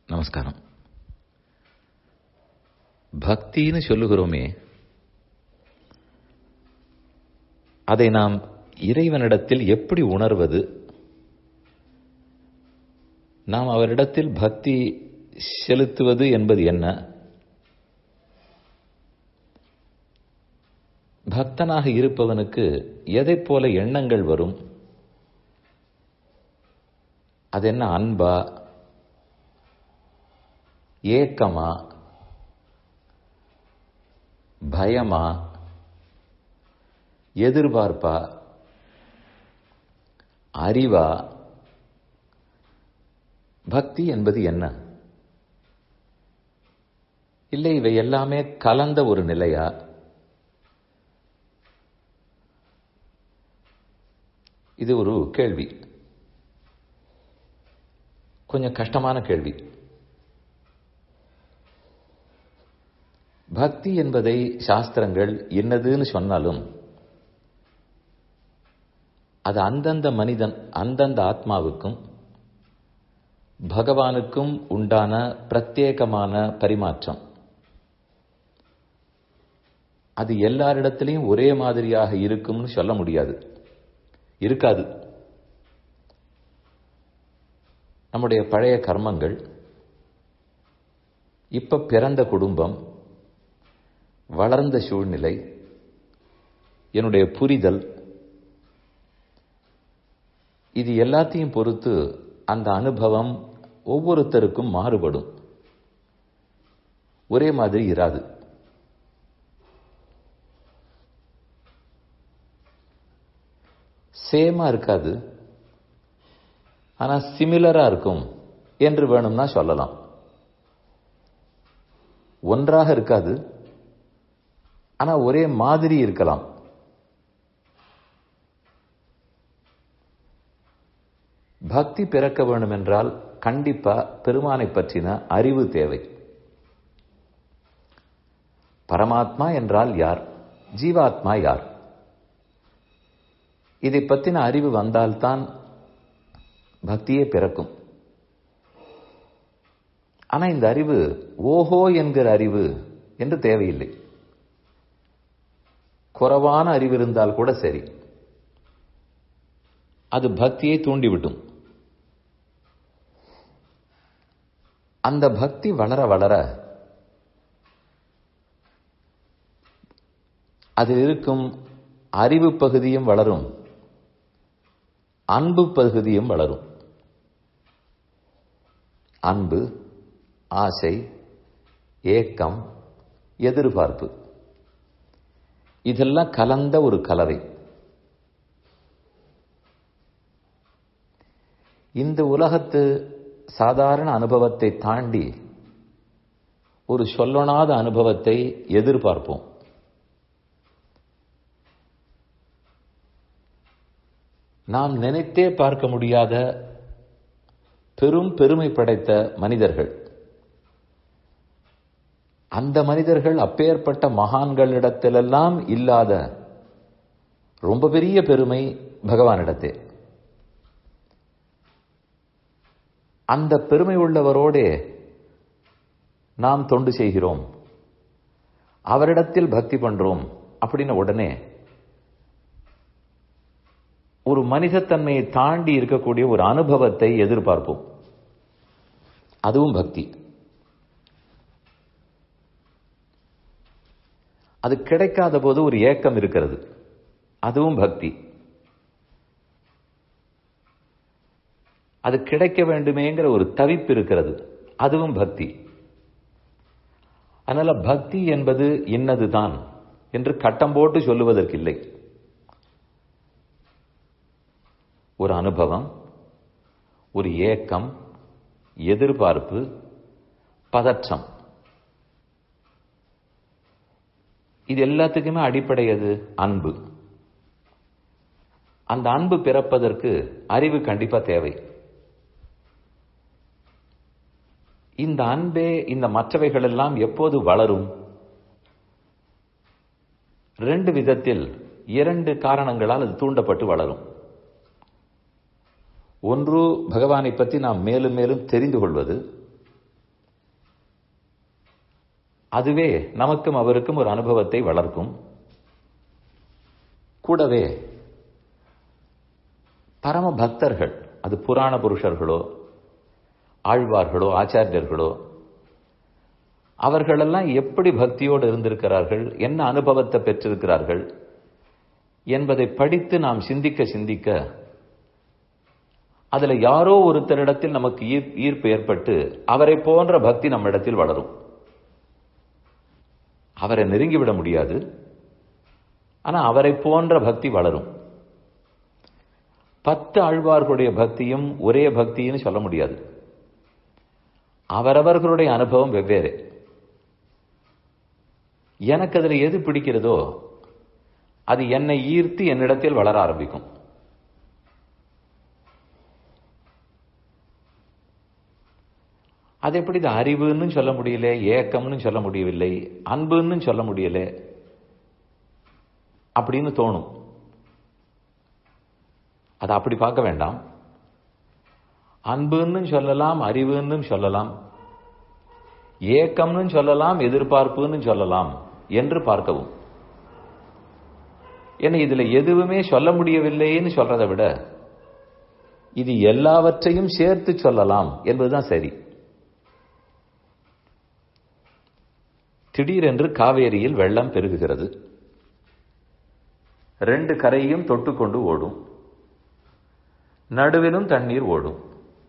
நமஸ்காரம் பக்தின்னு சொல்லுகிறோமே அதை நாம் இறைவனிடத்தில் எப்படி உணர்வது நாம் அவரிடத்தில் பக்தி செலுத்துவது என்பது என்ன பக்தனாக இருப்பவனுக்கு எதைப் போல எண்ணங்கள் வரும் அது என்ன அன்பா ஏக்கமா பயமா எதிர்பார்ப்பா அறிவா பக்தி என்பது என்ன இல்லை இவை எல்லாமே கலந்த ஒரு நிலையா இது ஒரு கேள்வி கொஞ்சம் கஷ்டமான கேள்வி பக்தி என்பதை சாஸ்திரங்கள் என்னதுன்னு சொன்னாலும் அது அந்தந்த மனிதன் அந்தந்த ஆத்மாவுக்கும் பகவானுக்கும் உண்டான பிரத்யேகமான பரிமாற்றம் அது எல்லாரிடத்திலையும் ஒரே மாதிரியாக இருக்கும்னு சொல்ல முடியாது இருக்காது நம்முடைய பழைய கர்மங்கள் இப்ப பிறந்த குடும்பம் வளர்ந்த சூழ்நிலை என்னுடைய புரிதல் இது எல்லாத்தையும் பொறுத்து அந்த அனுபவம் ஒவ்வொருத்தருக்கும் மாறுபடும் ஒரே மாதிரி இராது சேமா இருக்காது ஆனா சிமிலரா இருக்கும் என்று வேணும்னா சொல்லலாம் ஒன்றாக இருக்காது ஆனா ஒரே மாதிரி இருக்கலாம் பக்தி பிறக்க வேண்டும் என்றால் கண்டிப்பா பெருமானை பற்றின அறிவு தேவை பரமாத்மா என்றால் யார் ஜீவாத்மா யார் இதை பற்றின அறிவு வந்தால்தான் பக்தியே பிறக்கும் ஆனா இந்த அறிவு ஓஹோ என்கிற அறிவு என்று தேவையில்லை குறைவான அறிவு இருந்தால் கூட சரி அது பக்தியை தூண்டிவிட்டும் அந்த பக்தி வளர வளர அதில் இருக்கும் அறிவு பகுதியும் வளரும் அன்பு பகுதியும் வளரும் அன்பு ஆசை ஏக்கம் எதிர்பார்ப்பு இதெல்லாம் கலந்த ஒரு கலவை இந்த உலகத்து சாதாரண அனுபவத்தை தாண்டி ஒரு சொல்லொணாத அனுபவத்தை எதிர்பார்ப்போம் நாம் நினைத்தே பார்க்க முடியாத பெரும் பெருமை படைத்த மனிதர்கள் அந்த மனிதர்கள் அப்பேற்பட்ட மகான்களிடத்திலெல்லாம் இல்லாத ரொம்ப பெரிய பெருமை பகவானிடத்தே அந்த பெருமை உள்ளவரோடே நாம் தொண்டு செய்கிறோம் அவரிடத்தில் பக்தி பண்றோம் அப்படின்னு உடனே ஒரு மனிதத்தன்மையை தாண்டி இருக்கக்கூடிய ஒரு அனுபவத்தை எதிர்பார்ப்போம் அதுவும் பக்தி அது கிடைக்காத போது ஒரு ஏக்கம் இருக்கிறது அதுவும் பக்தி அது கிடைக்க வேண்டுமேங்கிற ஒரு தவிப்பு இருக்கிறது அதுவும் பக்தி அதனால பக்தி என்பது இன்னதுதான் என்று கட்டம் போட்டு சொல்லுவதற்கில்லை ஒரு அனுபவம் ஒரு ஏக்கம் எதிர்பார்ப்பு பதற்றம் இது எல்லாத்துக்குமே அடிப்படை அது அன்பு அந்த அன்பு பிறப்பதற்கு அறிவு கண்டிப்பா தேவை இந்த அன்பே இந்த மற்றவைகள் எல்லாம் எப்போது வளரும் ரெண்டு விதத்தில் இரண்டு காரணங்களால் அது தூண்டப்பட்டு வளரும் ஒன்று பகவானை பற்றி நாம் மேலும் மேலும் தெரிந்து கொள்வது அதுவே நமக்கும் அவருக்கும் ஒரு அனுபவத்தை வளர்க்கும் கூடவே பரம பக்தர்கள் அது புராண புருஷர்களோ ஆழ்வார்களோ ஆச்சாரியர்களோ அவர்களெல்லாம் எப்படி பக்தியோடு இருந்திருக்கிறார்கள் என்ன அனுபவத்தை பெற்றிருக்கிறார்கள் என்பதை படித்து நாம் சிந்திக்க சிந்திக்க அதுல யாரோ ஒருத்தரிடத்தில் நமக்கு ஈர்ப்பு ஏற்பட்டு அவரை போன்ற பக்தி நம்மிடத்தில் வளரும் அவரை நெருங்கிவிட முடியாது ஆனா அவரை போன்ற பக்தி வளரும் பத்து ஆழ்வார்களுடைய பக்தியும் ஒரே பக்தின்னு சொல்ல முடியாது அவரவர்களுடைய அனுபவம் வெவ்வேறு எனக்கு அதில் எது பிடிக்கிறதோ அது என்னை ஈர்த்து என்னிடத்தில் வளர ஆரம்பிக்கும் அது எப்படி இது அறிவுன்னு சொல்ல முடியல ஏக்கம்னு சொல்ல முடியவில்லை அன்புன்னு சொல்ல முடியல அப்படின்னு தோணும் அதை அப்படி பார்க்க வேண்டாம் அன்புன்னு சொல்லலாம் அறிவுன்னு சொல்லலாம் ஏக்கம்னு சொல்லலாம் எதிர்பார்ப்புன்னு சொல்லலாம் என்று பார்க்கவும் ஏன்னா இதுல எதுவுமே சொல்ல முடியவில்லைன்னு சொல்றதை விட இது எல்லாவற்றையும் சேர்த்து சொல்லலாம் என்பதுதான் சரி திடீரென்று காவேரியில் வெள்ளம் பெருகுகிறது ரெண்டு கரையும் தொட்டுக்கொண்டு ஓடும் நடுவிலும் தண்ணீர் ஓடும்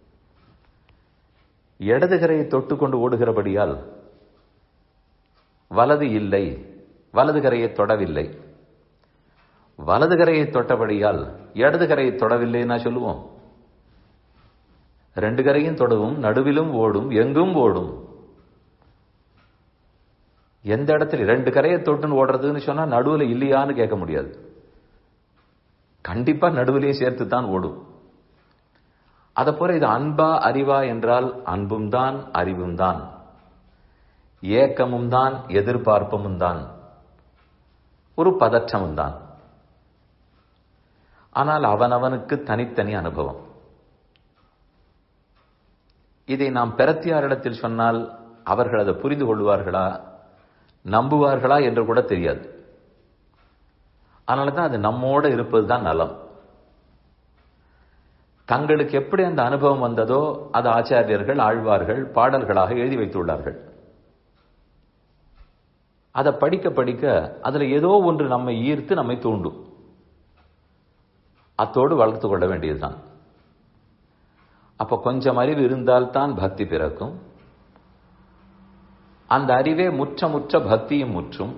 இடது கரையை தொட்டுக்கொண்டு ஓடுகிறபடியால் வலது இல்லை வலது கரையை தொடவில்லை வலது கரையை தொட்டபடியால் இடது கரையை தொடவில்லைன்னா சொல்லுவோம் ரெண்டு கரையும் தொடவும் நடுவிலும் ஓடும் எங்கும் ஓடும் எந்த இடத்துல ரெண்டு கரையை தொட்டுன்னு ஓடுறதுன்னு சொன்னா நடுவில் இல்லையான்னு கேட்க முடியாது கண்டிப்பா நடுவிலேயே சேர்த்து தான் ஓடும் அதை போல இது அன்பா அறிவா என்றால் அன்பும் தான் அறிவும் தான் ஏக்கமும் தான் எதிர்பார்ப்பும் தான் ஒரு பதற்றமும் தான் ஆனால் அவனவனுக்கு தனித்தனி அனுபவம் இதை நாம் பெறத்தியாரிடத்தில் சொன்னால் அவர்கள் அதை புரிந்து கொள்வார்களா நம்புவார்களா என்று கூட தெரியாது அதனால தான் அது நம்மோட இருப்பது தான் நலம் தங்களுக்கு எப்படி அந்த அனுபவம் வந்ததோ அது ஆச்சாரியர்கள் ஆழ்வார்கள் பாடல்களாக எழுதி வைத்துள்ளார்கள் அதை படிக்க படிக்க அதுல ஏதோ ஒன்று நம்மை ஈர்த்து நம்மை தூண்டும் அத்தோடு வளர்த்து கொள்ள வேண்டியதுதான் அப்ப கொஞ்சம் அறிவு இருந்தால்தான் பக்தி பிறக்கும் அந்த அறிவே முற்ற முற்ற பக்தியும் முற்றும்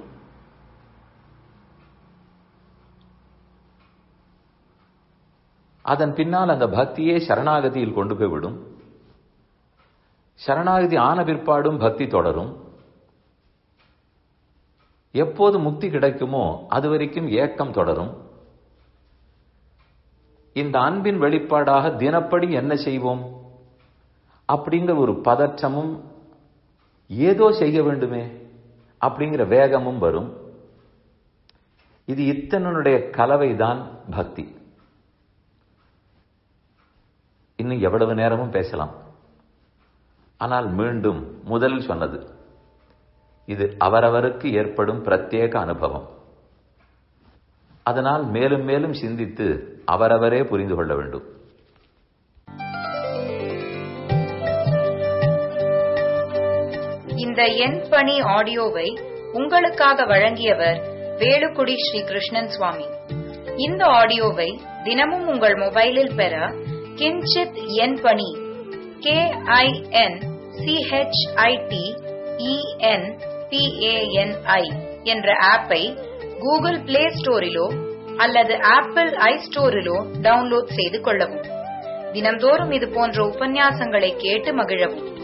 அதன் பின்னால் அந்த பக்தியே சரணாகதியில் கொண்டு போய்விடும் சரணாகதி ஆன பிற்பாடும் பக்தி தொடரும் எப்போது முக்தி கிடைக்குமோ அது வரைக்கும் ஏக்கம் தொடரும் இந்த அன்பின் வெளிப்பாடாக தினப்படி என்ன செய்வோம் அப்படிங்கிற ஒரு பதற்றமும் ஏதோ செய்ய வேண்டுமே அப்படிங்கிற வேகமும் வரும் இது இத்தனுடைய கலவைதான் பக்தி இன்னும் எவ்வளவு நேரமும் பேசலாம் ஆனால் மீண்டும் முதலில் சொன்னது இது அவரவருக்கு ஏற்படும் பிரத்யேக அனுபவம் அதனால் மேலும் மேலும் சிந்தித்து அவரவரே புரிந்து கொள்ள வேண்டும் இந்த எண் பணி ஆடியோவை உங்களுக்காக வழங்கியவர் வேலுக்குடி ஸ்ரீ கிருஷ்ணன் சுவாமி இந்த ஆடியோவை தினமும் உங்கள் மொபைலில் பெற கிஞ்சித் எண் பணி கே ஐ என் சிஹெச்ஐடி இஎன் பிஏஎன்ஐ என்ற ஆப்பை கூகுள் பிளே ஸ்டோரிலோ அல்லது ஆப்பிள் ஐ ஸ்டோரிலோ டவுன்லோட் செய்து கொள்ளவும் தினம்தோறும் இது போன்ற உபன்யாசங்களை கேட்டு மகிழவும்